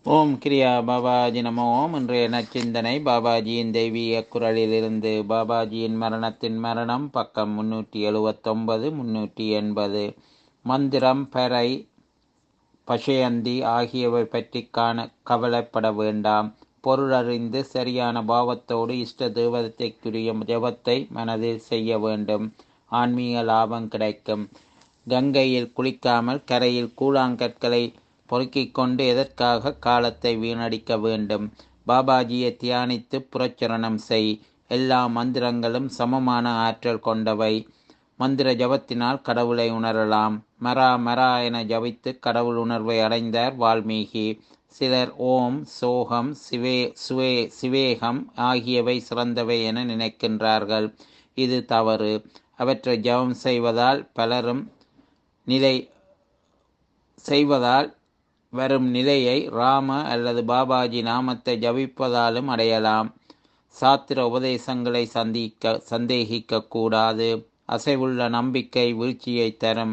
ஓம் கிரியா பாபாஜி நமோ ஓம் இன்றைய நச்சிந்தனை பாபாஜியின் தெய்வீக குரலிலிருந்து பாபாஜியின் மரணத்தின் மரணம் பக்கம் முன்னூற்றி எழுவத்தொன்பது முன்னூற்றி எண்பது மந்திரம் பறை பஷயந்தி ஆகியவை பற்றி காண கவலைப்பட வேண்டாம் பொருளறிந்து சரியான பாவத்தோடு இஷ்ட தேவதைக்குரிய ஜபத்தை மனதில் செய்ய வேண்டும் ஆன்மீக லாபம் கிடைக்கும் கங்கையில் குளிக்காமல் கரையில் கூழாங்கற்களை பொறுக்கிக் கொண்டு எதற்காக காலத்தை வீணடிக்க வேண்டும் பாபாஜியை தியானித்து புரச்சரணம் செய் எல்லா மந்திரங்களும் சமமான ஆற்றல் கொண்டவை மந்திர ஜபத்தினால் கடவுளை உணரலாம் மரா மரா என ஜபித்து கடவுள் உணர்வை அடைந்தார் வால்மீகி சிலர் ஓம் சோகம் சிவே சுவே சிவேகம் ஆகியவை சிறந்தவை என நினைக்கின்றார்கள் இது தவறு அவற்றை ஜபம் செய்வதால் பலரும் நிலை செய்வதால் வரும் நிலையை ராம அல்லது பாபாஜி நாமத்தை ஜபிப்பதாலும் அடையலாம் சாத்திர உபதேசங்களை சந்திக்க சந்தேகிக்க கூடாது அசைவுள்ள நம்பிக்கை வீழ்ச்சியை தரும்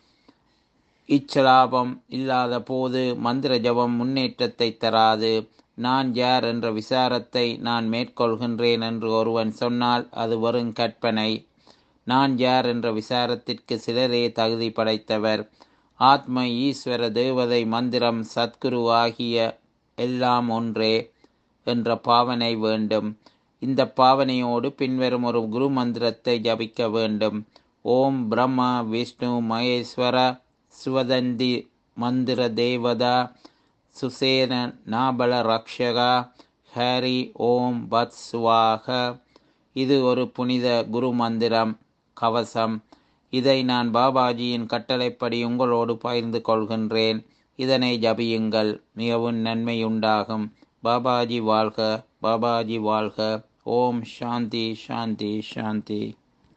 இச்சலாபம் இல்லாத போது மந்திர ஜபம் முன்னேற்றத்தை தராது நான் யார் என்ற விசாரத்தை நான் மேற்கொள்கின்றேன் என்று ஒருவன் சொன்னால் அது வெறும் கற்பனை நான் யார் என்ற விசாரத்திற்கு சிலரே தகுதி படைத்தவர் ஆத்ம ஈஸ்வர தேவதை மந்திரம் சத்குரு ஆகிய எல்லாம் ஒன்றே என்ற பாவனை வேண்டும் இந்த பாவனையோடு பின்வரும் ஒரு குரு மந்திரத்தை ஜபிக்க வேண்டும் ஓம் பிரம்மா விஷ்ணு மகேஸ்வர சுவதந்தி மந்திர தேவதா சுசேன நாபல ரக்ஷகா ஹரி ஓம் பத் சுவாக இது ஒரு புனித குரு மந்திரம் கவசம் இதை நான் பாபாஜியின் கட்டளைப்படி உங்களோடு பகிர்ந்து கொள்கின்றேன் இதனை ஜபியுங்கள் மிகவும் நன்மை உண்டாகும் பாபாஜி வாழ்க பாபாஜி வாழ்க ஓம் சாந்தி சாந்தி சாந்தி